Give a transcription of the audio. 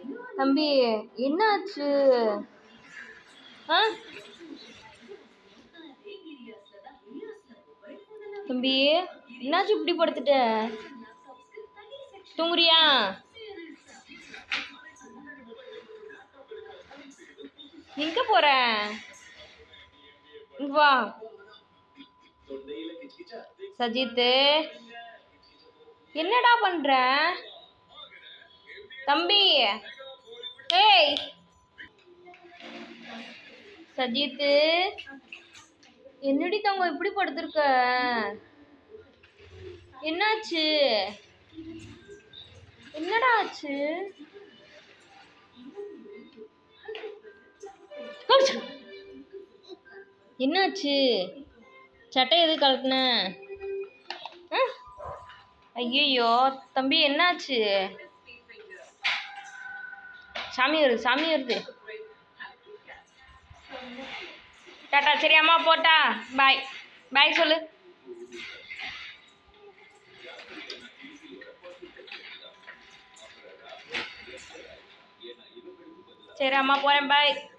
தம்பி என்னாச்சு ஆ தம்பி என்னாச்சு இப்படி படுத்துட்ட தூங்குறியா எங்க போற இங்க வா சஜித்து என்னடா பண்ற தம்பி ஏய் சஜித்து என்னடி தங்கம் இப்படி படுத்திருக்க என்னாச்சு என்னடா ஆச்சு உச். என்னாச்சு சட்டை எது கலட்டின ஐயோ தம்பி என்னாச்சு சாமி வருது சாமி வருது டாட்டா சரி அம்மா போட்டா பாய் பாய் சொல்லு சரி அம்மா போகிறேன் பாய்